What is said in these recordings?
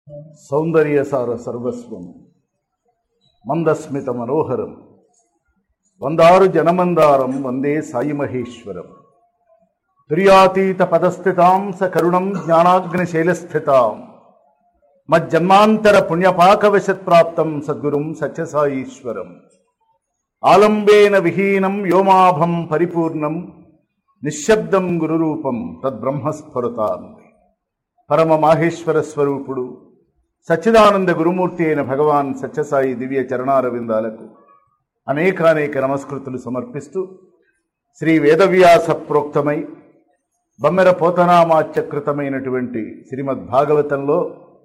సౌందర్యసార సర్వస్వం మందస్మిత మనోహరం వందారు జనమందారం వందే సాయి మహేశ్వరం తుర్యాతీత పదస్థితాం స కరుణం జ్ఞానాగ్నిశైలస్థితాం మజ్జన్మాంతర పుణ్యపాకవశత్ప్రాప్తం సద్గురుం సత్యసాయీశ్వరం ఆలంబేన విహీనం వ్యోమాభం పరిపూర్ణం నిశ్శబ్దం గురురూపం తద్బ్రహ్మస్ఫురతాం పరమ మాహేశ్వర స్వరూపుడు సచ్చిదానంద గురుమూర్తి అయిన భగవాన్ సత్యసాయి దివ్య చరణారవిందాలకు అనేకానేక నమస్కృతులు సమర్పిస్తూ శ్రీ వేదవ్యాస ప్రోక్తమై బమ్మెర పోతనామాచకృతమైనటువంటి శ్రీమద్ భాగవతంలో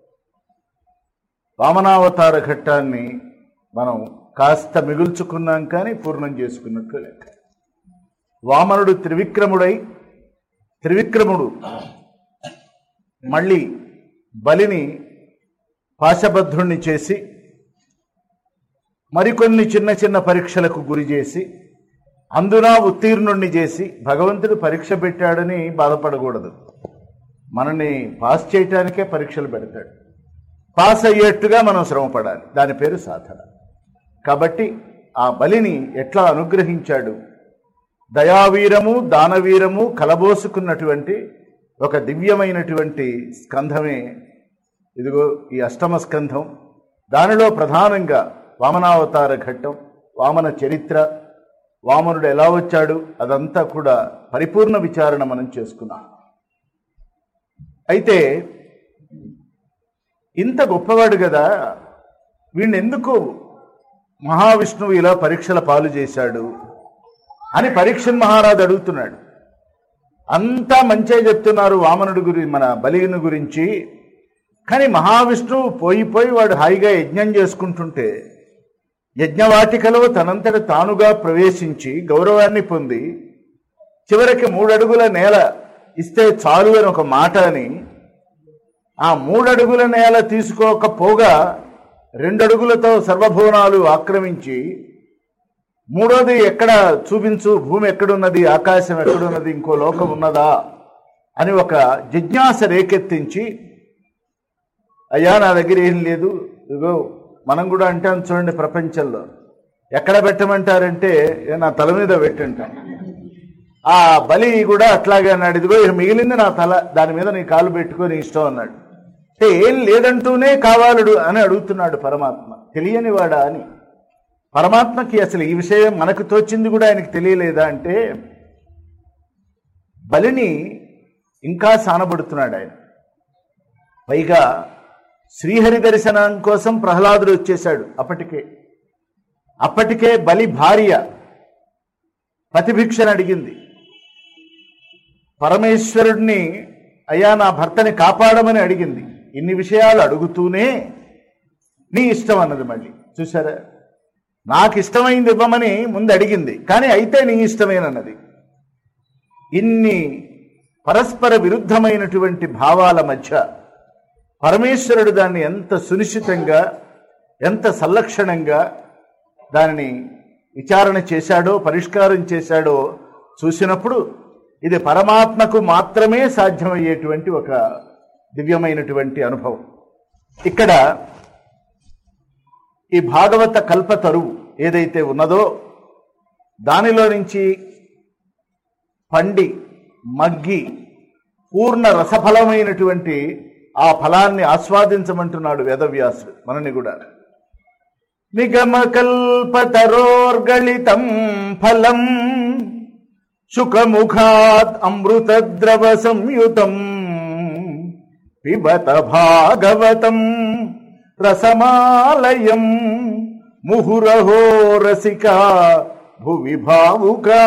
వామనావతార ఘట్టాన్ని మనం కాస్త మిగుల్చుకున్నాం కానీ పూర్ణం చేసుకున్నట్లు లెక్క వామనుడు త్రివిక్రముడై త్రివిక్రముడు మళ్ళీ బలిని పాశబద్ధుణ్ణి చేసి మరికొన్ని చిన్న చిన్న పరీక్షలకు గురి చేసి అందున ఉత్తీర్ణుణ్ణి చేసి భగవంతుడు పరీక్ష పెట్టాడని బాధపడకూడదు మనని పాస్ చేయటానికే పరీక్షలు పెడతాడు పాస్ అయ్యేట్టుగా మనం శ్రమపడాలి దాని పేరు సాధన కాబట్టి ఆ బలిని ఎట్లా అనుగ్రహించాడు దయావీరము దానవీరము కలబోసుకున్నటువంటి ఒక దివ్యమైనటువంటి స్కంధమే ఇదిగో ఈ అష్టమ స్కంధం దానిలో ప్రధానంగా వామనావతార ఘట్టం వామన చరిత్ర వామనుడు ఎలా వచ్చాడు అదంతా కూడా పరిపూర్ణ విచారణ మనం చేసుకున్నాం అయితే ఇంత గొప్పవాడు కదా వీణ్ణి ఎందుకు మహావిష్ణువు ఇలా పరీక్షల పాలు చేశాడు అని పరీక్షన్ మహారాజు అడుగుతున్నాడు అంతా మంచే చెప్తున్నారు వామనుడి గురి మన బలిని గురించి కానీ మహావిష్ణువు పోయి పోయి వాడు హాయిగా యజ్ఞం చేసుకుంటుంటే యజ్ఞవాటికలో తనంతట తానుగా ప్రవేశించి గౌరవాన్ని పొంది చివరికి మూడడుగుల నేల ఇస్తే చాలు అని ఒక మాట అని ఆ మూడడుగుల నేల తీసుకోకపోగా రెండడుగులతో సర్వభువనాలు ఆక్రమించి మూడోది ఎక్కడ చూపించు భూమి ఎక్కడున్నది ఆకాశం ఎక్కడున్నది ఇంకో లోకం ఉన్నదా అని ఒక జిజ్ఞాస రేకెత్తించి అయ్యా నా దగ్గర ఏం లేదు ఇదిగో మనం కూడా అంటాం చూడండి ప్రపంచంలో ఎక్కడ పెట్టమంటారంటే "ఏ, నా తల మీద పెట్టంటాం ఆ బలి కూడా అట్లాగే అన్నాడు ఇదిగో ఇక మిగిలింది నా తల దాని మీద నీ కాలు పెట్టుకొని ఇష్టం అన్నాడు అంటే ఏం లేదంటూనే కావాలడు అని అడుగుతున్నాడు పరమాత్మ తెలియని వాడా అని పరమాత్మకి అసలు ఈ విషయం మనకు తోచింది కూడా ఆయనకి తెలియలేదా అంటే బలిని ఇంకా సానబడుతున్నాడు ఆయన పైగా శ్రీహరి దర్శనం కోసం ప్రహ్లాదుడు వచ్చేశాడు అప్పటికే అప్పటికే బలి భార్య ప్రతిభిక్షను అడిగింది పరమేశ్వరుడిని అయ్యా నా భర్తని కాపాడమని అడిగింది ఇన్ని విషయాలు అడుగుతూనే నీ ఇష్టం అన్నది మళ్ళీ చూసారా నాకు ఇష్టమైంది ఇవ్వమని ముందు అడిగింది కానీ అయితే నీ ఇష్టమేనన్నది ఇన్ని పరస్పర విరుద్ధమైనటువంటి భావాల మధ్య పరమేశ్వరుడు దాన్ని ఎంత సునిశ్చితంగా ఎంత సంలక్షణంగా దానిని విచారణ చేశాడో పరిష్కారం చేశాడో చూసినప్పుడు ఇది పరమాత్మకు మాత్రమే సాధ్యమయ్యేటువంటి ఒక దివ్యమైనటువంటి అనుభవం ఇక్కడ ఈ భాగవత కల్పతరువు ఏదైతే ఉన్నదో దానిలో నుంచి పండి మగ్గి పూర్ణ రసఫలమైనటువంటి ఆ ఫలాన్ని ఆస్వాదించమంటున్నాడు వేదవ్యాసుడు మనని కూడా నిగమకల్పతరోర్గళితం ఫలం శుకముఖాత్ అమృతద్రవ సంయుతం పిబత భాగవతం రసమాలయం ముహురహో రసికా భువి భావుకా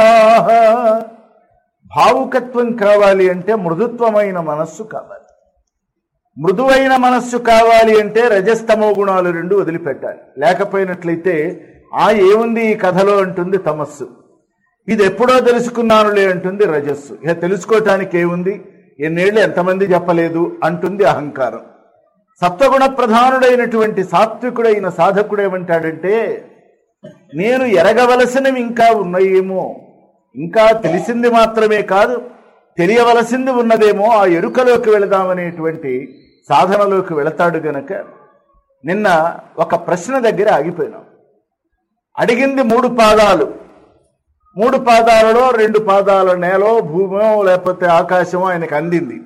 భావుకత్వం కావాలి అంటే మృదుత్వమైన మనస్సు కావాలి మృదువైన మనస్సు కావాలి అంటే రజస్తమో గుణాలు రెండు వదిలిపెట్టాలి లేకపోయినట్లయితే ఆ ఏముంది ఈ కథలో అంటుంది తమస్సు ఇది ఎప్పుడో తెలుసుకున్నానులే అంటుంది రజస్సు ఇక తెలుసుకోవటానికి ఏముంది ఎన్నేళ్ళు ఎంతమంది చెప్పలేదు అంటుంది అహంకారం సత్వగుణ ప్రధానుడైనటువంటి సాత్వికుడైన సాధకుడు ఏమంటాడంటే నేను ఎరగవలసినవి ఇంకా ఉన్నాయేమో ఇంకా తెలిసింది మాత్రమే కాదు తెలియవలసింది ఉన్నదేమో ఆ ఎరుకలోకి వెళదామనేటువంటి సాధనలోకి వెళతాడు గనక నిన్న ఒక ప్రశ్న దగ్గర ఆగిపోయినాం అడిగింది మూడు పాదాలు మూడు పాదాలలో రెండు పాదాల నేలో భూమో లేకపోతే ఆకాశమో ఆయనకు అందింది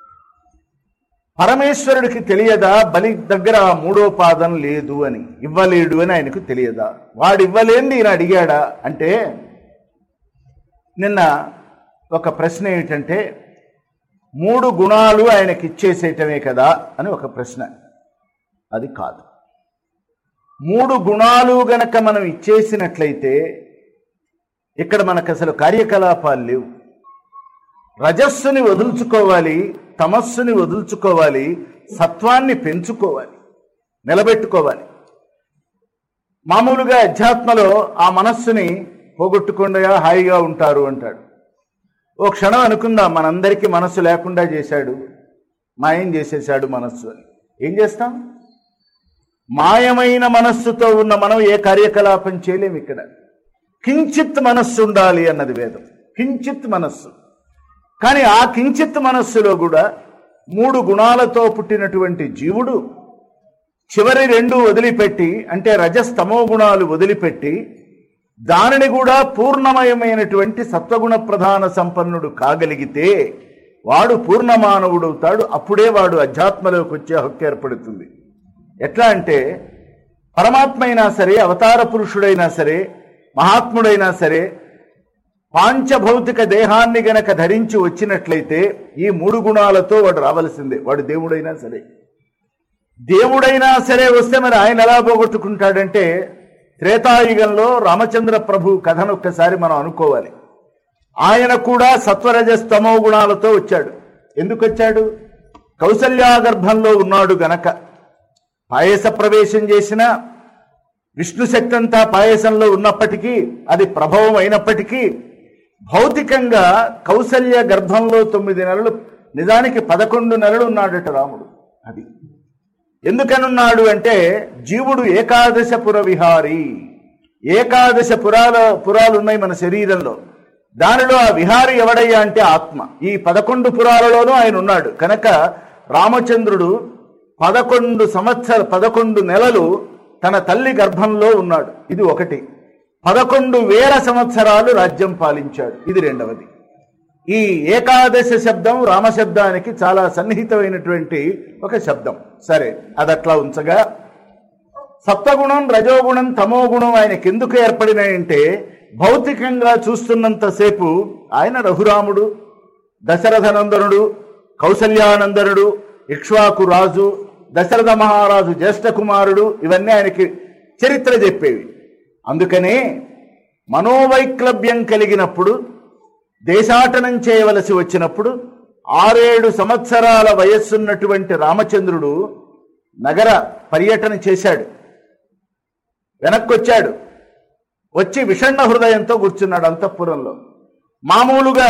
పరమేశ్వరుడికి తెలియదా బలి దగ్గర ఆ మూడో పాదం లేదు అని ఇవ్వలేడు అని ఆయనకు తెలియదా వాడు ఇవ్వలేంది ఈయన అడిగాడా అంటే నిన్న ఒక ప్రశ్న ఏమిటంటే మూడు గుణాలు ఆయనకి ఇచ్చేసేయటమే కదా అని ఒక ప్రశ్న అది కాదు మూడు గుణాలు గనక మనం ఇచ్చేసినట్లయితే ఇక్కడ మనకు అసలు కార్యకలాపాలు లేవు రజస్సుని వదులుచుకోవాలి తమస్సుని వదులుచుకోవాలి సత్వాన్ని పెంచుకోవాలి నిలబెట్టుకోవాలి మామూలుగా అధ్యాత్మలో ఆ మనస్సుని పోగొట్టుకుండా హాయిగా ఉంటారు అంటాడు ఓ క్షణం అనుకుందాం మనందరికీ మనస్సు లేకుండా చేశాడు మాయం చేసేశాడు మనస్సు అని ఏం చేస్తాం మాయమైన మనస్సుతో ఉన్న మనం ఏ కార్యకలాపం చేయలేము ఇక్కడ కించిత్ మనస్సు ఉండాలి అన్నది వేదం కించిత్ మనస్సు కానీ ఆ కించిత్ మనస్సులో కూడా మూడు గుణాలతో పుట్టినటువంటి జీవుడు చివరి రెండు వదిలిపెట్టి అంటే రజస్తమో గుణాలు వదిలిపెట్టి దానిని కూడా పూర్ణమయమైనటువంటి సత్వగుణ ప్రధాన సంపన్నుడు కాగలిగితే వాడు పూర్ణమానవుడవుతాడు అప్పుడే వాడు అధ్యాత్మలోకి వచ్చే హక్కు ఏర్పడుతుంది ఎట్లా అంటే పరమాత్మ అయినా సరే అవతార పురుషుడైనా సరే మహాత్ముడైనా సరే పాంచభౌతిక దేహాన్ని గనక ధరించి వచ్చినట్లయితే ఈ మూడు గుణాలతో వాడు రావలసిందే వాడు దేవుడైనా సరే దేవుడైనా సరే వస్తే మరి ఆయన ఎలా పోగొట్టుకుంటాడంటే త్రేతాయుగంలో రామచంద్ర ప్రభు కథను ఒక్కసారి మనం అనుకోవాలి ఆయన కూడా సత్వరజస్తమో గుణాలతో వచ్చాడు ఎందుకు వచ్చాడు కౌసల్యా గర్భంలో ఉన్నాడు గనక పాయస ప్రవేశం చేసిన విష్ణు శక్తి అంతా పాయసంలో ఉన్నప్పటికీ అది ప్రభావం అయినప్పటికీ భౌతికంగా కౌసల్య గర్భంలో తొమ్మిది నెలలు నిజానికి పదకొండు నెలలు ఉన్నాడట రాముడు అది ఎందుకనున్నాడు అంటే జీవుడు ఏకాదశ పుర విహారి ఏకాదశ పురాల పురాలు ఉన్నాయి మన శరీరంలో దానిలో ఆ విహారి ఎవడయ్యా అంటే ఆత్మ ఈ పదకొండు పురాలలోనూ ఆయన ఉన్నాడు కనుక రామచంద్రుడు పదకొండు సంవత్సర పదకొండు నెలలు తన తల్లి గర్భంలో ఉన్నాడు ఇది ఒకటి పదకొండు వేల సంవత్సరాలు రాజ్యం పాలించాడు ఇది రెండవది ఈ ఏకాదశ శబ్దం రామశబ్దానికి చాలా సన్నిహితమైనటువంటి ఒక శబ్దం సరే అదట్లా ఉంచగా సత్వగుణం రజోగుణం తమోగుణం ఆయనకి ఎందుకు ఏర్పడినాయంటే భౌతికంగా చూస్తున్నంతసేపు ఆయన రఘురాముడు దశరథనందనుడు కౌసల్యానందనుడు ఇక్ష్వాకు రాజు దశరథ మహారాజు జ్యేష్ఠ కుమారుడు ఇవన్నీ ఆయనకి చరిత్ర చెప్పేవి అందుకనే మనోవైక్లభ్యం కలిగినప్పుడు దేశాటనం చేయవలసి వచ్చినప్పుడు ఆరేడు సంవత్సరాల వయస్సున్నటువంటి రామచంద్రుడు నగర పర్యటన చేశాడు వెనక్కొచ్చాడు వచ్చి విషణ్ణ హృదయంతో కూర్చున్నాడు అంతఃపురంలో మామూలుగా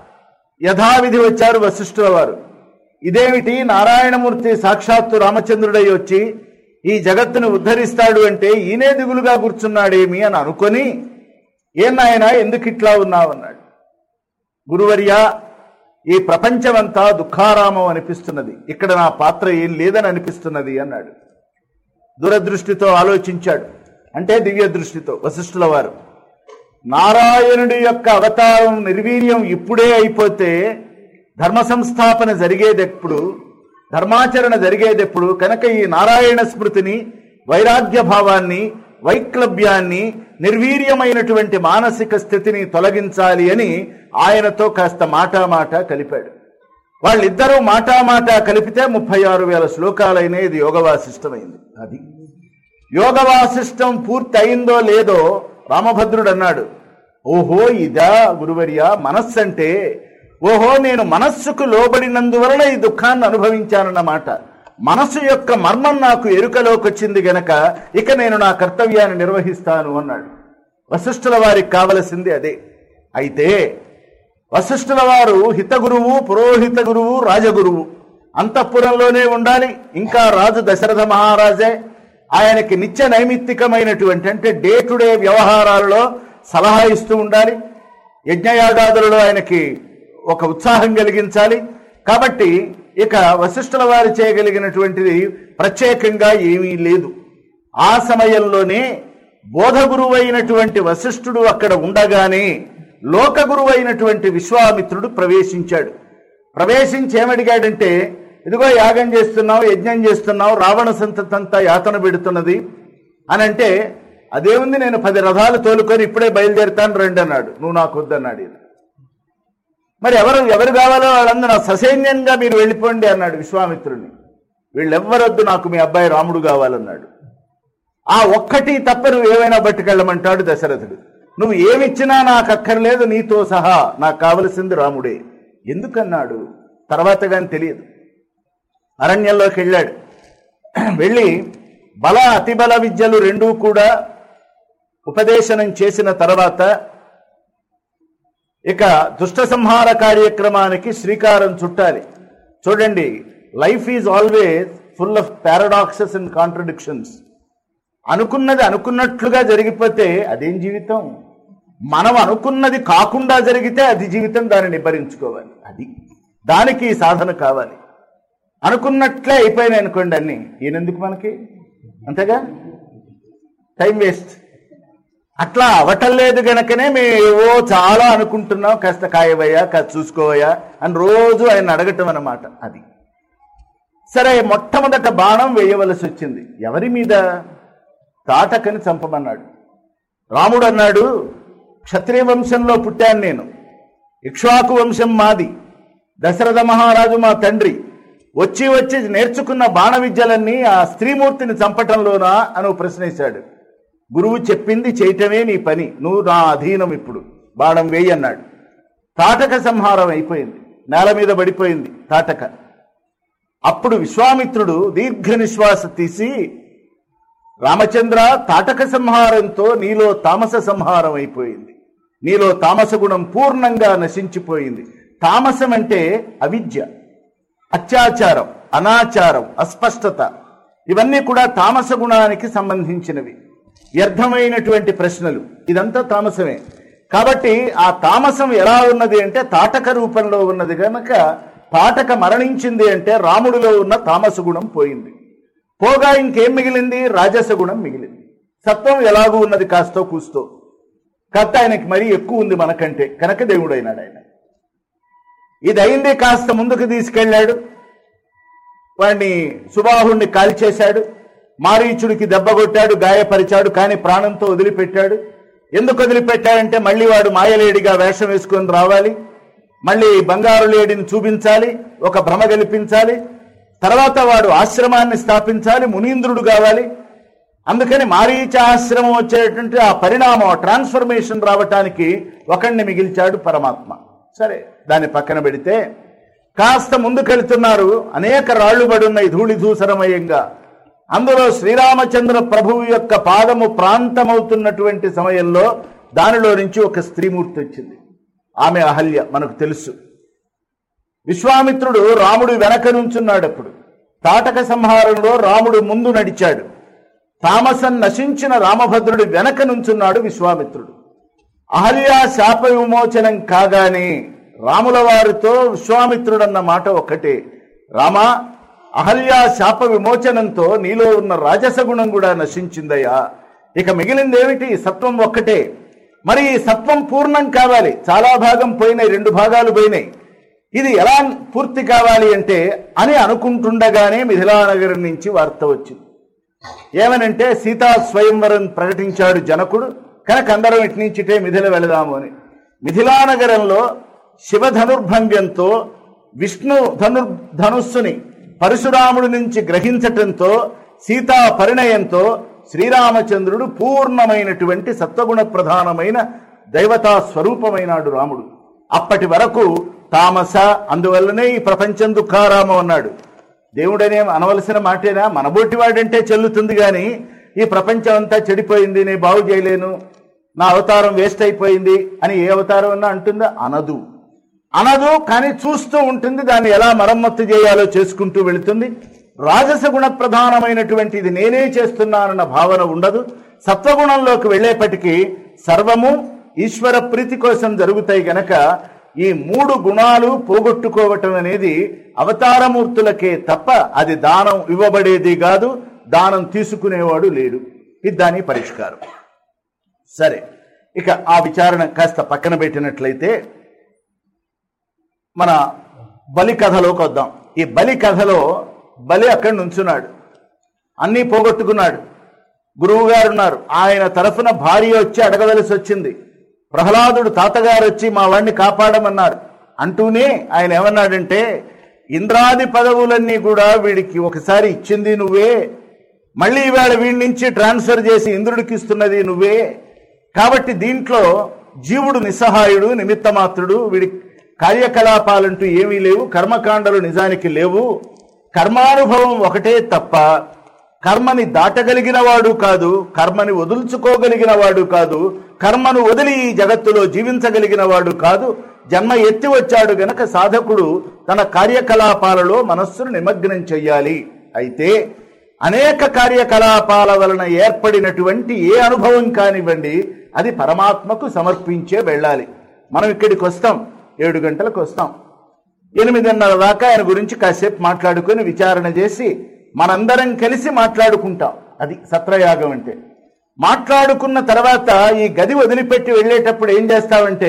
యథావిధి వచ్చారు వశిష్ఠుల వారు ఇదేమిటి నారాయణమూర్తి సాక్షాత్తు రామచంద్రుడై వచ్చి ఈ జగత్తును ఉద్ధరిస్తాడు అంటే ఈయనే దిగులుగా కూర్చున్నాడేమి అని అనుకొని ఏం నాయనా ఎందుకు ఇట్లా ఉన్నావు అన్నాడు గురువర్యా ఈ ప్రపంచమంతా దుఃఖారామం అనిపిస్తున్నది ఇక్కడ నా పాత్ర ఏం లేదని అనిపిస్తున్నది అన్నాడు దూరదృష్టితో ఆలోచించాడు అంటే దివ్య దృష్టితో వశిష్ఠుల వారు నారాయణుడి యొక్క అవతారం నిర్వీర్యం ఇప్పుడే అయిపోతే ధర్మ సంస్థాపన జరిగేదెప్పుడు ధర్మాచరణ జరిగేదెప్పుడు కనుక ఈ నారాయణ స్మృతిని వైరాగ్య భావాన్ని వైక్లభ్యాన్ని నిర్వీర్యమైనటువంటి మానసిక స్థితిని తొలగించాలి అని ఆయనతో కాస్త మాటా మాట కలిపాడు వాళ్ళిద్దరూ మాటా మాట కలిపితే ముప్పై ఆరు వేల శ్లోకాలైన ఇది యోగవాసిష్టమైంది అది యోగవాసిష్టం పూర్తి అయిందో లేదో రామభద్రుడు అన్నాడు ఓహో ఇదా గురువర్య మనస్సు అంటే ఓహో నేను మనస్సుకు లోబడినందువలన ఈ దుఃఖాన్ని అనుభవించానన్నమాట మనస్సు యొక్క మర్మం నాకు ఎరుకలోకి వచ్చింది గనక ఇక నేను నా కర్తవ్యాన్ని నిర్వహిస్తాను అన్నాడు వశిష్ఠుల వారికి కావలసింది అదే అయితే వశిష్ఠుల వారు హితగురువు పురోహిత గురువు రాజగురువు అంతఃపురంలోనే ఉండాలి ఇంకా రాజు దశరథ మహారాజే ఆయనకి నిత్య నైమిత్తికమైనటువంటి అంటే డే టు డే వ్యవహారాలలో సలహా ఇస్తూ ఉండాలి యజ్ఞయాగాదులలో ఆయనకి ఒక ఉత్సాహం కలిగించాలి కాబట్టి ఇక వశిష్ఠుల వారు చేయగలిగినటువంటిది ప్రత్యేకంగా ఏమీ లేదు ఆ సమయంలోనే బోధ గురువైనటువంటి వశిష్ఠుడు అక్కడ ఉండగానే లోక గురువైనటువంటి విశ్వామిత్రుడు ప్రవేశించాడు ప్రవేశించి ఏమడిగాడంటే ఇదిగో యాగం చేస్తున్నావు యజ్ఞం చేస్తున్నావు రావణ సంతతంతా యాతన పెడుతున్నది అని అంటే అదేముంది నేను పది రథాలు తోలుకొని ఇప్పుడే బయలుదేరుతాను రండి అన్నాడు నువ్వు నాకు వద్దన్నాడు ఈయన. మరి ఎవరు ఎవరు కావాలో వాళ్ళందరూ నా ససైన్యంగా మీరు వెళ్ళిపోండి అన్నాడు విశ్వామిత్రుడిని వీళ్ళెవ్వరొద్దు నాకు మీ అబ్బాయి రాముడు కావాలన్నాడు ఆ ఒక్కటి తప్ప నువ్వు ఏమైనా పట్టుకెళ్ళమంటాడు దశరథుడు నువ్వు ఏమిచ్చినా నాకు అక్కర్లేదు నీతో సహా నాకు కావలసింది రాముడే ఎందుకన్నాడు తర్వాత కానీ తెలియదు అరణ్యంలోకి వెళ్ళాడు వెళ్ళి బల అతిబల విద్యలు రెండూ కూడా ఉపదేశనం చేసిన తర్వాత ఇక దుష్ట సంహార కార్యక్రమానికి శ్రీకారం చుట్టాలి చూడండి life is always full of paradoxes and contradictions అనుకున్నది అనుకున్నట్లుగా జరిగిపోతే అదేం జీవితం మనం అనుకున్నది కాకుండా జరిగితే అది జీవితం దాన్ని నిబ్బరించుకోవాలి అది దానికి ఈ సాధన కావాలి అనుకున్నట్లే అయిపోయినాయి అనుకోండి అన్ని ఈయనెందుకు మనకి అంతేగా టైం వేస్ట్ అట్లా అవటం లేదు గనకనే మేము ఏవో చాలా అనుకుంటున్నాం కాస్త కాయవయ్యా కాస్త చూసుకోవయ్యా అని రోజు ఆయన అడగటం అన్నమాట అది సరే మొట్టమొదట బాణం వేయవలసి వచ్చింది ఎవరి మీద తాటకని చంపమన్నాడు రాముడు అన్నాడు క్షత్రియ వంశంలో పుట్టాను నేను ఇక్ష్వాకు వంశం మాది దశరథ మహారాజు మా తండ్రి వచ్చి వచ్చి నేర్చుకున్న బాణ విద్యలన్నీ ఆ స్త్రీమూర్తిని చంపటంలోనా అని ఓ ప్రశ్నేశాడు గురువు చెప్పింది చేయటమే నీ పని నువ్వు నా అధీనం ఇప్పుడు బాణం వేయి అన్నాడు తాటక సంహారం అయిపోయింది నేల మీద పడిపోయింది తాటక అప్పుడు విశ్వామిత్రుడు దీర్ఘ నిశ్వాస తీసి రామచంద్ర తాటక సంహారంతో నీలో తామస సంహారం అయిపోయింది నీలో తామస గుణం పూర్ణంగా నశించిపోయింది తామసం అంటే అవిద్య అత్యాచారం అనాచారం అస్పష్టత ఇవన్నీ కూడా తామస గుణానికి సంబంధించినవి వ్యర్థమైనటువంటి ప్రశ్నలు ఇదంతా తామసమే కాబట్టి ఆ తామసం ఎలా ఉన్నది అంటే తాటక రూపంలో ఉన్నది కనుక తాటక మరణించింది అంటే రాముడిలో ఉన్న తామస గుణం పోయింది పోగా ఇంకేం మిగిలింది రాజస గుణం మిగిలింది సత్వం ఎలాగూ ఉన్నది కాస్తో కూస్తో కాస్త ఆయనకి మరీ ఎక్కువ ఉంది మనకంటే కనుక దేవుడైనాడు ఆయన ఇది అయింది కాస్త ముందుకు తీసుకెళ్ళాడు వాడిని సుబాహుణ్ణి కాల్చేశాడు మారీచుడికి దెబ్బ కొట్టాడు గాయపరిచాడు కానీ ప్రాణంతో వదిలిపెట్టాడు ఎందుకు వదిలిపెట్టాడంటే మళ్ళీ వాడు మాయలేడిగా వేషం వేసుకొని రావాలి మళ్ళీ బంగారు లేడిని చూపించాలి ఒక భ్రమ గెలిపించాలి తర్వాత వాడు ఆశ్రమాన్ని స్థాపించాలి మునీంద్రుడు కావాలి అందుకని మారీచ ఆశ్రమం వచ్చేటువంటి ఆ పరిణామం ఆ ట్రాన్స్ఫర్మేషన్ రావటానికి ఒకడిని మిగిల్చాడు పరమాత్మ సరే దాన్ని పక్కన పెడితే కాస్త ముందుకెళ్తున్నారు అనేక రాళ్లు పడున్నాయి ధూళి ధూసరమయంగా అందులో శ్రీరామచంద్ర ప్రభువు యొక్క పాదము ప్రాంతమవుతున్నటువంటి సమయంలో దానిలో నుంచి ఒక స్త్రీమూర్తి వచ్చింది ఆమె అహల్య మనకు తెలుసు విశ్వామిత్రుడు రాముడు వెనక నుంచున్నాడు అప్పుడు తాటక సంహారంలో రాముడు ముందు నడిచాడు తామసం నశించిన రామభద్రుడు వెనక నుంచున్నాడు విశ్వామిత్రుడు అహల్యా శాప విమోచనం కాగానే రాముల వారితో విశ్వామిత్రుడన్న మాట ఒక్కటే రామా అహల్యా శాప విమోచనంతో నీలో ఉన్న రాజస గుణం కూడా నశించిందయ్యా ఇక మిగిలిందేమిటి సత్వం ఒక్కటే మరి ఈ సత్వం పూర్ణం కావాలి చాలా భాగం పోయినాయి రెండు భాగాలు పోయినాయి ఇది ఎలా పూర్తి కావాలి అంటే అని అనుకుంటుండగానే మిథిలానగరం నుంచి వార్త వచ్చింది ఏమనంటే సీతా స్వయంవరం ప్రకటించాడు జనకుడు కనుక అందరం ఇటు నుంచి ఇటే మిథిల వెళదాము అని మిథిలానగరంలో శివ ధనుర్భంగంతో విష్ణు ధనుర్ ధనుస్సుని పరశురాముడి నుంచి గ్రహించటంతో సీతా పరిణయంతో శ్రీరామచంద్రుడు పూర్ణమైనటువంటి సత్వగుణ ప్రధానమైన దైవతా స్వరూపమైనాడు రాముడు అప్పటి వరకు తామస అందువల్లనే ఈ ప్రపంచం దుఃఖారామం అన్నాడు దేవుడనే అనవలసిన మాటేనా మనబోటి వాడంటే చెల్లుతుంది కానీ ఈ ప్రపంచం అంతా చెడిపోయింది నేను బాగు చేయలేను నా అవతారం వేస్ట్ అయిపోయింది అని ఏ అవతారం అన్నా అంటుందా అనదు అనదు కానీ చూస్తూ ఉంటుంది దాన్ని ఎలా మరమ్మత్తు చేయాలో చేసుకుంటూ వెళుతుంది రాజస గుణ ప్రధానమైనటువంటి ఇది నేనే చేస్తున్నానన్న భావన ఉండదు సత్వగుణంలోకి వెళ్ళేపటికి సర్వము ఈశ్వర ప్రీతి కోసం జరుగుతాయి గనక ఈ మూడు గుణాలు పోగొట్టుకోవటం అనేది అవతారమూర్తులకే తప్ప అది దానం ఇవ్వబడేది కాదు దానం తీసుకునేవాడు లేడు ఇది దాని పరిష్కారం సరే ఇక ఆ విచారణ కాస్త పక్కన పెట్టినట్లయితే మన బలి కథలోకి వద్దాం ఈ బలి కథలో బలి అక్కడ నుంచున్నాడు అన్నీ పోగొట్టుకున్నాడు గురువు గారు ఉన్నారు ఆయన తరఫున భార్య వచ్చి అడగవలసి వచ్చింది ప్రహ్లాదుడు తాతగారు వచ్చి మా వాడిని కాపాడమన్నారు అంటూనే ఆయన ఏమన్నాడంటే ఇంద్రాది పదవులన్నీ కూడా వీడికి ఒకసారి ఇచ్చింది నువ్వే మళ్ళీ ఇవాళ వీడి నుంచి ట్రాన్స్ఫర్ చేసి ఇంద్రుడికి ఇస్తున్నది నువ్వే కాబట్టి దీంట్లో జీవుడు నిస్సహాయుడు నిమిత్తమాత్రుడు వీడి కార్యకలాపాలంటూ ఏమీ లేవు కర్మకాండలు నిజానికి లేవు కర్మానుభవం ఒకటే తప్ప కర్మని దాటగలిగిన వాడు కాదు కర్మని వదుల్చుకోగలిగిన వాడు కాదు కర్మను వదిలి ఈ జగత్తులో జీవించగలిగిన వాడు కాదు జన్మ ఎత్తి వచ్చాడు గనక సాధకుడు తన కార్యకలాపాలలో మనస్సును నిమగ్నం చెయ్యాలి అయితే అనేక కార్యకలాపాల వలన ఏర్పడినటువంటి ఏ అనుభవం కానివ్వండి అది పరమాత్మకు సమర్పించే వెళ్ళాలి మనం ఇక్కడికి వస్తాం ఏడు గంటలకు వస్తాం ఎనిమిదిన్నర దాకా ఆయన గురించి కాసేపు మాట్లాడుకొని విచారణ చేసి మనందరం కలిసి మాట్లాడుకుంటాం అది సత్రయాగం అంటే మాట్లాడుకున్న తర్వాత ఈ గది వదిలిపెట్టి వెళ్ళేటప్పుడు ఏం చేస్తావంటే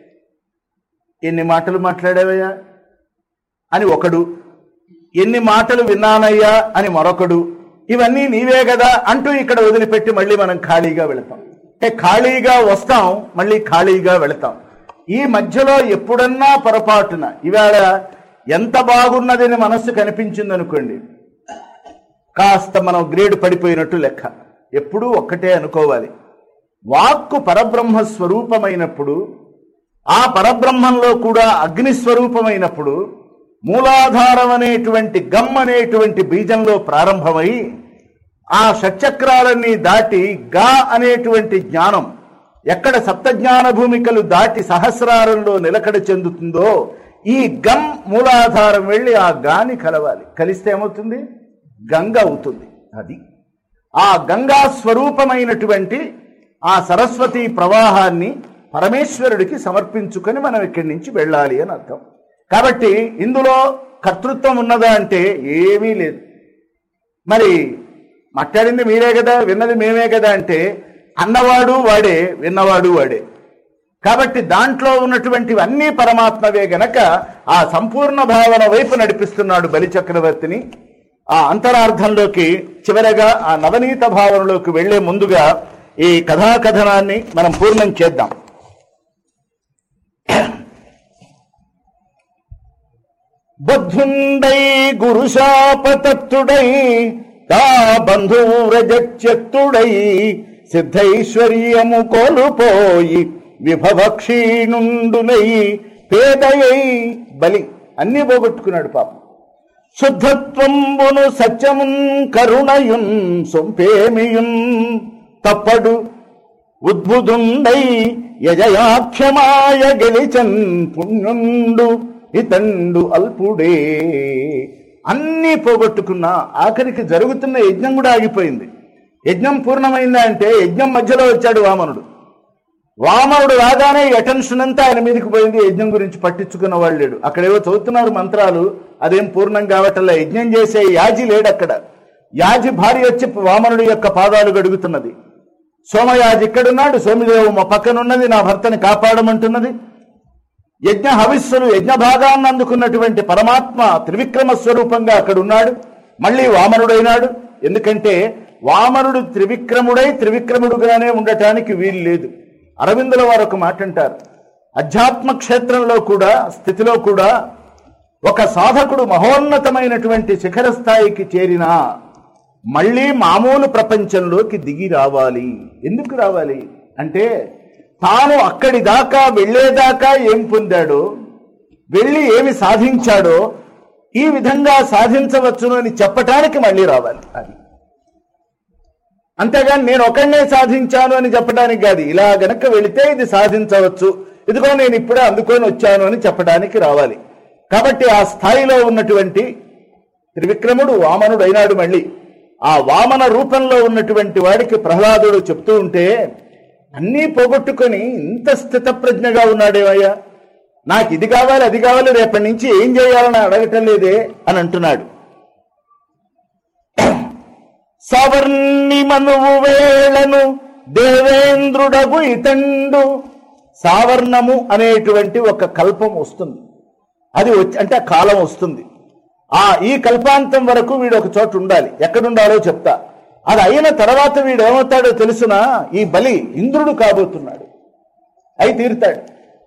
ఎన్ని మాటలు మాట్లాడావయ్యా అని ఒకడు ఎన్ని మాటలు విన్నానయ్యా అని మరొకడు ఇవన్నీ నీవే కదా అంటూ ఇక్కడ వదిలిపెట్టి మళ్ళీ మనం ఖాళీగా వెళతాం అంటే ఖాళీగా వస్తాం మళ్ళీ ఖాళీగా వెళతాం ఈ మధ్యలో ఎప్పుడన్నా పొరపాటున ఇవాళ ఎంత బాగున్నదని మనస్సు కనిపించింది అనుకోండి కాస్త మనం గ్రేడ్ పడిపోయినట్టు లెక్క ఎప్పుడూ ఒక్కటే అనుకోవాలి వాక్కు పరబ్రహ్మ స్వరూపమైనప్పుడు ఆ పరబ్రహ్మంలో కూడా అగ్ని స్వరూపమైనప్పుడు మూలాధారం అనేటువంటి గమ్ అనేటువంటి బీజంలో ప్రారంభమై ఆ షట్చక్రాలన్నీ దాటి గా అనేటువంటి జ్ఞానం ఎక్కడ సప్తజ్ఞాన భూమికలు దాటి సహస్రారంలో నిలకడ చెందుతుందో ఈ గమ్ మూలాధారం వెళ్ళి ఆ గాని కలవాలి కలిస్తే ఏమవుతుంది గంగ అవుతుంది అది ఆ గంగా స్వరూపమైనటువంటి ఆ సరస్వతి ప్రవాహాన్ని పరమేశ్వరుడికి సమర్పించుకొని మనం ఇక్కడి నుంచి వెళ్ళాలి అని అర్థం కాబట్టి ఇందులో కర్తృత్వం ఉన్నదా అంటే ఏమీ లేదు మరి మాట్లాడింది మీరే కదా విన్నది మేమే కదా అంటే అన్నవాడు వాడే విన్నవాడు వాడే కాబట్టి దాంట్లో ఉన్నటువంటివన్నీ పరమాత్మవే గనక ఆ సంపూర్ణ భావన వైపు నడిపిస్తున్నాడు బలి చక్రవర్తిని ఆ అంతరార్థంలోకి చివరగా ఆ నవనీత భావనలోకి వెళ్లే ముందుగా ఈ కథాకథనాన్ని మనం పూర్ణం చేద్దాం బద్ధుండై గురుశాపతత్తుడై తా బంధువ్రజత్యుడై సిద్ధైశ్వర్యము కోల్పోయి విభవక్షీణుండునై పేదయై బలి అన్నీ పోగొట్టుకున్నాడు పాపం శుద్ధత్వంబును సత్యమున్ కరుణయున్ సొంపేమియున్ తప్పడు ఉద్భుతుండై యజయాఖ్యమాయ గెలిచన్ పుణ్యుండు ఇతండు అల్పుడే అన్నీ పోగొట్టుకున్నా ఆఖరికి జరుగుతున్న యజ్ఞం కూడా ఆగిపోయింది యజ్ఞం పూర్ణమైందా అంటే యజ్ఞం మధ్యలో వచ్చాడు వామనుడు వామనుడు రాగానే ఈ అటెన్షన్ అంతా ఆయన మీదకి పోయింది యజ్ఞం గురించి పట్టించుకున్న వాళ్ళు లేడు అక్కడేవో చదువుతున్నారు మంత్రాలు అదేం పూర్ణం కావటంలా యజ్ఞం చేసే యాజి లేడు అక్కడ యాజి భార్య వచ్చి వామనుడి యొక్క పాదాలు గడుగుతున్నది సోమయాజి ఇక్కడున్నాడు సోమిదేవు మా పక్కనున్నది నా భర్తని కాపాడమంటున్నది యజ్ఞ హవిస్సులు యజ్ఞ భాగాన్ని అందుకున్నటువంటి పరమాత్మ త్రివిక్రమ స్వరూపంగా అక్కడ ఉన్నాడు మళ్ళీ వామనుడైనాడు ఎందుకంటే వామనుడు త్రివిక్రముడై త్రివిక్రముడుగానే ఉండటానికి వీలు లేదు అరవిందుల వారు ఒక మాట అంటారు అధ్యాత్మ క్షేత్రంలో కూడా స్థితిలో కూడా ఒక సాధకుడు మహోన్నతమైనటువంటి శిఖర స్థాయికి చేరినా మళ్ళీ మామూలు ప్రపంచంలోకి దిగి రావాలి ఎందుకు రావాలి అంటే తాను అక్కడి దాకా వెళ్ళేదాకా ఏం పొందాడో వెళ్ళి ఏమి సాధించాడో ఈ విధంగా సాధించవచ్చును అని చెప్పటానికి మళ్ళీ రావాలి అది అంతేగాని నేను ఒకనే సాధించాను అని చెప్పడానికి కాదు ఇలా గనక వెళితే ఇది సాధించవచ్చు ఇదిగో నేను ఇప్పుడే అందుకొని వచ్చాను అని చెప్పడానికి రావాలి కాబట్టి ఆ స్థాయిలో ఉన్నటువంటి త్రివిక్రముడు వామనుడు అయినాడు మళ్ళీ ఆ వామన రూపంలో ఉన్నటువంటి వాడికి ప్రహ్లాదుడు చెప్తూ ఉంటే అన్నీ పోగొట్టుకొని ఇంత స్థితప్రజ్ఞగా ఉన్నాడేవయ్యా నాకు ఇది కావాలి అది కావాలి రేపటి నుంచి ఏం చేయాలని అడగటం లేదే అని అంటున్నాడు సవర్ణి మనువు వేళను దేవేంద్రుడగు ఇతండు సావర్ణము అనేటువంటి ఒక కల్పం వస్తుంది అది వచ్చి అంటే ఆ కాలం వస్తుంది ఆ ఈ కల్పాంతం వరకు వీడు ఒక చోట ఉండాలి ఎక్కడుండాలో చెప్తా అది అయిన తర్వాత వీడు ఏమవుతాడో తెలుసునా ఈ బలి ఇంద్రుడు కాబోతున్నాడు అయి తీరుతాడు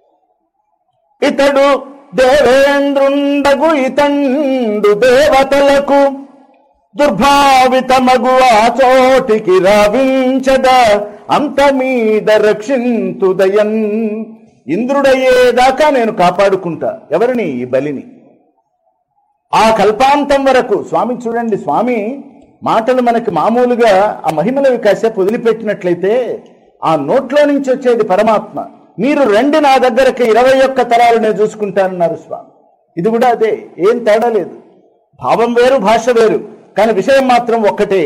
ఇతడు దేవేంద్రుండగు ఇతండు దేవతలకు దుర్భావితమగు ఆ చోటికి రావించద అంత మీద రక్షింతుదయన్ ఇంద్రుడయ్యేదాకా నేను కాపాడుకుంటా ఎవరిని ఈ బలిని ఆ కల్పాంతం వరకు స్వామి చూడండి స్వామి మాటలు మనకి మామూలుగా ఆ మహిమలవి కాసేపు వదిలిపెట్టినట్లయితే ఆ నోట్లో నుంచి వచ్చేది పరమాత్మ మీరు రండి నా దగ్గరకి ఇరవై ఒక్క తరాలు నేను చూసుకుంటానన్నారు స్వామి ఇది కూడా అదే ఏం తేడా లేదు భావం వేరు భాష వేరు కానీ విషయం మాత్రం ఒక్కటే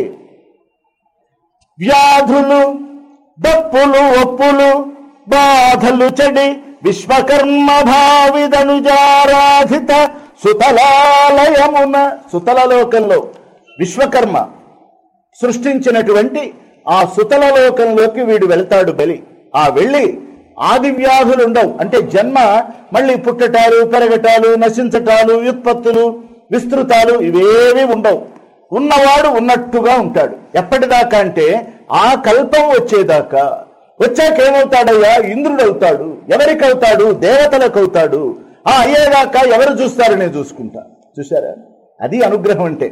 వ్యాధులు దప్పులు ఒప్పులు బాధలు చెడి విశ్వకర్మ భావిదనుజారాధిత సుతలాలయమున సుతల లోకంలో విశ్వకర్మ సృష్టించినటువంటి ఆ సుతల లోకంలోకి వీడు వెళ్తాడు బలి ఆ వెళ్ళి ఆది వ్యాధులు ఉండవు అంటే జన్మ మళ్ళీ పుట్టటాలు పెరగటాలు నశించటాలు వ్యుత్పత్తులు విస్తృతాలు ఇవేవి ఉండవు ఉన్నవాడు ఉన్నట్టుగా ఉంటాడు ఎప్పటిదాకా అంటే ఆ కల్పం వచ్చేదాకా వచ్చాక ఏమవుతాడయ్యా ఇంద్రుడు అవుతాడు ఎవరికి అవుతాడు దేవతలకు అవుతాడు ఆ అయ్యేదాకా ఎవరు చూస్తారు నేను చూసుకుంటా చూసారా అది అనుగ్రహం అంటే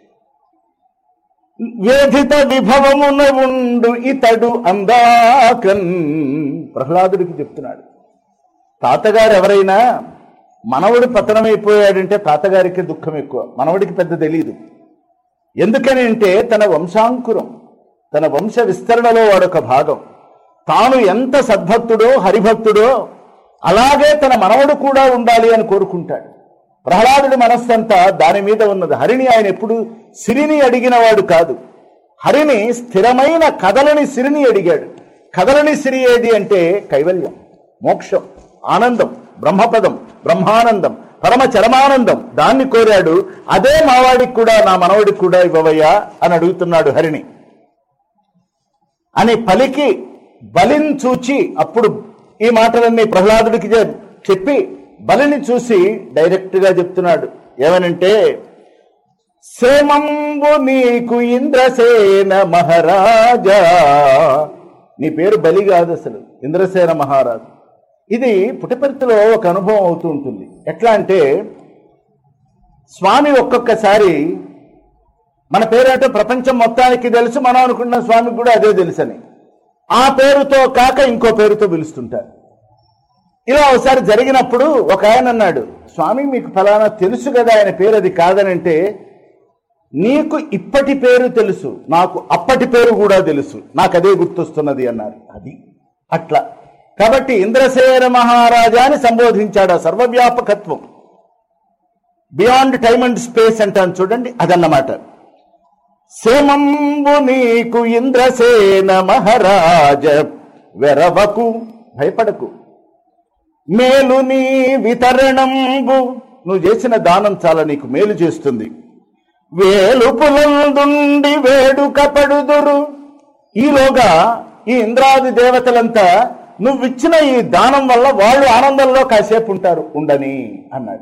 వేధిత విభవమున ఉండు ఇతడు అందాకన్ ప్రహ్లాదుడికి చెప్తున్నాడు తాతగారు ఎవరైనా మనవడు పతనమైపోయాడంటే తాతగారికి దుఃఖం ఎక్కువ మనవడికి పెద్ద తెలియదు ఎందుకని అంటే తన వంశాంకురం తన వంశ విస్తరణలో వాడొక భాగం తాను ఎంత సద్భక్తుడో హరిభక్తుడో అలాగే తన మనవడు కూడా ఉండాలి అని కోరుకుంటాడు ప్రహ్లాదుడి మనస్సంతా దాని మీద ఉన్నది హరిని ఆయన ఎప్పుడు సిరిని అడిగిన వాడు కాదు హరిని స్థిరమైన కదలని సిరిని అడిగాడు కదలని సిరి ఏది అంటే కైవల్యం మోక్షం ఆనందం బ్రహ్మపదం బ్రహ్మానందం పరమ చరమానందం దాన్ని కోరాడు అదే మావాడికి కూడా నా మనవడికి కూడా ఇవ్వవయ్యా అని అడుగుతున్నాడు హరిని అని పలికి బలిని చూచి అప్పుడు ఈ మాటలన్నీ ప్రహ్లాదుడికి చె- చెప్పి బలిని చూసి డైరెక్ట్ గా చెప్తున్నాడు ఏమనంటే సేమంబు నీకు ఇంద్రసేన మహారాజా నీ పేరు బలి కాదు అసలు ఇంద్రసేన మహారాజు ఇది పుటపర్తిలో ఒక అనుభవం అవుతూ ఉంటుంది ఎట్లా అంటే స్వామి ఒక్కొక్కసారి మన పేరేంటో ప్రపంచం మొత్తానికి తెలుసు మనం అనుకున్న స్వామికి కూడా అదే తెలుసని ఆ పేరుతో కాక ఇంకో పేరుతో పిలుస్తుంటారు ఇలా ఒకసారి జరిగినప్పుడు ఒక ఆయన అన్నాడు స్వామి మీకు ఫలానా తెలుసు కదా ఆయన పేరు అది కాదనంటే నీకు ఇప్పటి పేరు తెలుసు నాకు అప్పటి పేరు కూడా తెలుసు నాకు అదే గుర్తొస్తున్నది అన్నారు అది అట్లా కాబట్టి ఇంద్రసేన మహారాజాని సంబోధించాడు ఆ సర్వవ్యాపకత్వం బియాండ్ టైమ్ అండ్ స్పేస్ అంటాను చూడండి అదన్నమాట సేమంబు నీకు ఇంద్రసేన మహారాజ వెరవకు భయపడకు మేలు నీ వితరణంబు నువ్వు చేసిన దానం చాలా నీకు మేలు చేస్తుంది వేలుపులందుండి వేడుక పడుదురు ఈలోగా ఈ ఇంద్రాది దేవతలంతా నువ్విచ్చిన ఈ దానం వల్ల వాళ్ళు ఆనందంలో కాసేపు ఉంటారు ఉండని అన్నాడు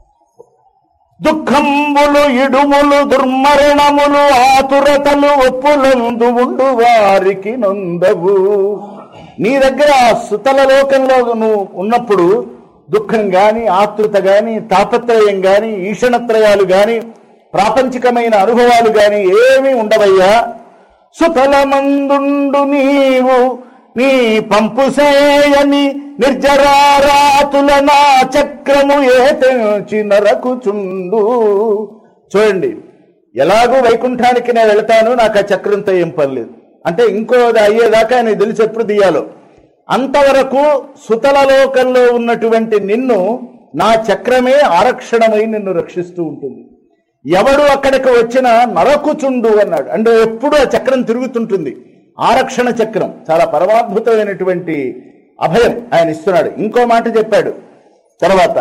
దుఃఖంబులు ఇడుములు దుర్మరణములు ఆతురతలు ఒప్పులందు ఉండు వారికి నొందవు నీ దగ్గర ఆ సుతల లోకంలో నువ్వు ఉన్నప్పుడు దుఃఖం గాని ఆతృత గాని తాపత్రయం గాని ఈషణత్రయాలు గాని ప్రాపంచికమైన అనుభవాలు గాని ఏమీ ఉండవయ్యా సుతలమందుండు నీవు నీ పంపు సేయని నిర్జరారాతుల నా చక్రము ఏ తెంచి నరకుచుండు చూడండి ఎలాగూ వైకుంఠానికి నేను వెళ్తాను నాకు ఆ చక్రంతో ఏం పర్లేదు అంటే ఇంకోది అయ్యేదాకా నేను తెలిసి ఎప్పుడు తీయాలో అంతవరకు సుతల లోకంలో ఉన్నటువంటి నిన్ను నా చక్రమే ఆరక్షణమై నిన్ను రక్షిస్తూ ఉంటుంది ఎవడు అక్కడికి వచ్చినా నరకుచుండు అన్నాడు అంటే ఎప్పుడు ఆ చక్రం తిరుగుతుంటుంది ఆరక్షణ చక్రం చాలా పరమాద్భుతమైనటువంటి అభయం ఆయన ఇస్తున్నాడు ఇంకో మాట చెప్పాడు తర్వాత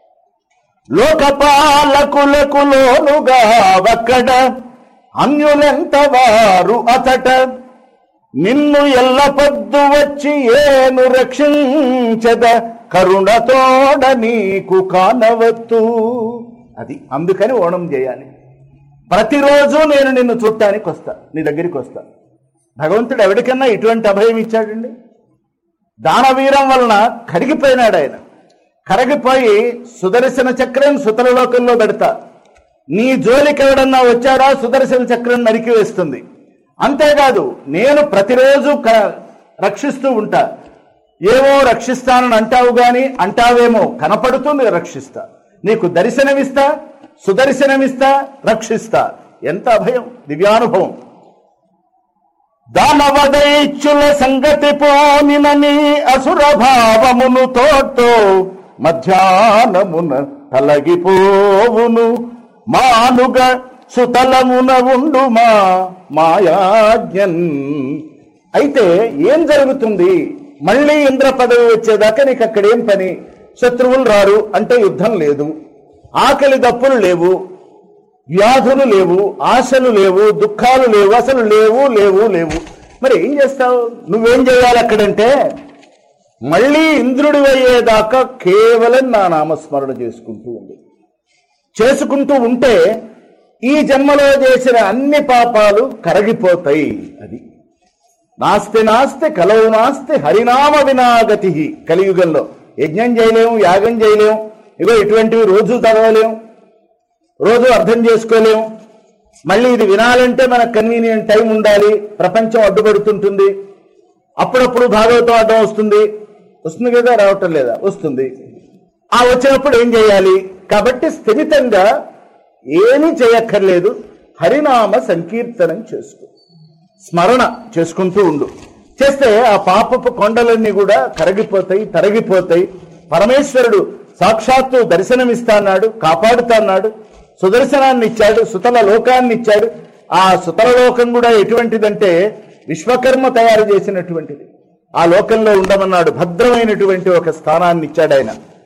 లోకపాలకులకు లోనుగా ఒక్కడ అన్యులెంత వారు అతట నిన్ను ఎల్ల పొద్దు వచ్చి ఏను రక్షించద కరుణతోడ నీకు కానవత్తు అది అందుకని ఓణం చేయాలి ప్రతిరోజు నేను నిన్ను చూడటానికి వస్తా నీ దగ్గరికి వస్తా భగవంతుడు ఎవరికన్నా ఇటువంటి అభయం ఇచ్చాడండి దానవీరం వలన కరిగిపోయినాడు ఆయన కరిగిపోయి సుదర్శన చక్రం సుతల లోకంలో పెడతా నీ జోలికి ఎవడన్నా వచ్చాడా సుదర్శన చక్రం నరికి వేస్తుంది అంతేకాదు నేను ప్రతిరోజు క- రక్షిస్తూ ఉంటా ఏమో రక్షిస్తానని అంటావు గాని అంటావేమో కనపడుతుంది రక్షిస్తా నీకు దర్శనమిస్తా సుదర్శనమిస్తా రక్షిస్తా ఎంత అభయం దివ్యానుభవం దానవదైచ్యుల సంగతి పోనినని అసుర భావమును తోటో మధ్యాహ్నమున తలగిపోవును మానుగ సుతలమున ఉండు మా మాయాజ్ఞన్ అయితే ఏం జరుగుతుంది మళ్ళీ ఇంద్ర పదవి వచ్చేదాకా నీకు అక్కడేం పని శత్రువులు రారు అంటే యుద్ధం లేదు ఆకలి దప్పులు లేవు వ్యాధులు లేవు ఆశలు లేవు దుఃఖాలు లేవు అసలు లేవు లేవు లేవు మరి ఏం చేస్తావు నువ్వేం చేయాలి అక్కడంటే మళ్ళీ ఇంద్రుడి అయ్యేదాకా కేవలం నా నామస్మరణ చేసుకుంటూ ఉంది చేసుకుంటూ ఉంటే ఈ జన్మలో చేసిన అన్ని పాపాలు కరగిపోతాయి అది నాస్తి నాస్తి కలవు నాస్తి హరినామ వినాగతి కలియుగంలో యజ్ఞం చేయలేము యాగం చేయలేము ఇగో ఇటువంటివి రోజు చదవలేము రోజు అర్థం చేసుకోలేము మళ్ళీ ఇది వినాలంటే మనకు కన్వీనియంట్ టైం ఉండాలి ప్రపంచం అడ్డుపడుతుంటుంది అప్పుడప్పుడు భాగవతం అడ్డం వస్తుంది వస్తుంది కదా రావటం లేదా వస్తుంది ఆ వచ్చినప్పుడు ఏం చేయాలి కాబట్టి స్థిమితంగా ఏమీ చేయక్కర్లేదు హరినామ సంకీర్తనం చేసుకో స్మరణ చేసుకుంటూ ఉండు చేస్తే ఆ పాపపు కొండలన్నీ కూడా కరగిపోతాయి తరగిపోతాయి పరమేశ్వరుడు సాక్షాత్తు దర్శనమిస్తాన్నాడు కాపాడుతాన్నాడు సుదర్శనాన్ని ఇచ్చాడు సుతల లోకాన్ని ఇచ్చాడు ఆ సుతల లోకం కూడా ఎటువంటిదంటే విశ్వకర్మ తయారు చేసినటువంటిది ఆ లోకంలో ఉండమన్నాడు భద్రమైనటువంటి ఒక స్థానాన్ని ఇచ్చాడు ఆయన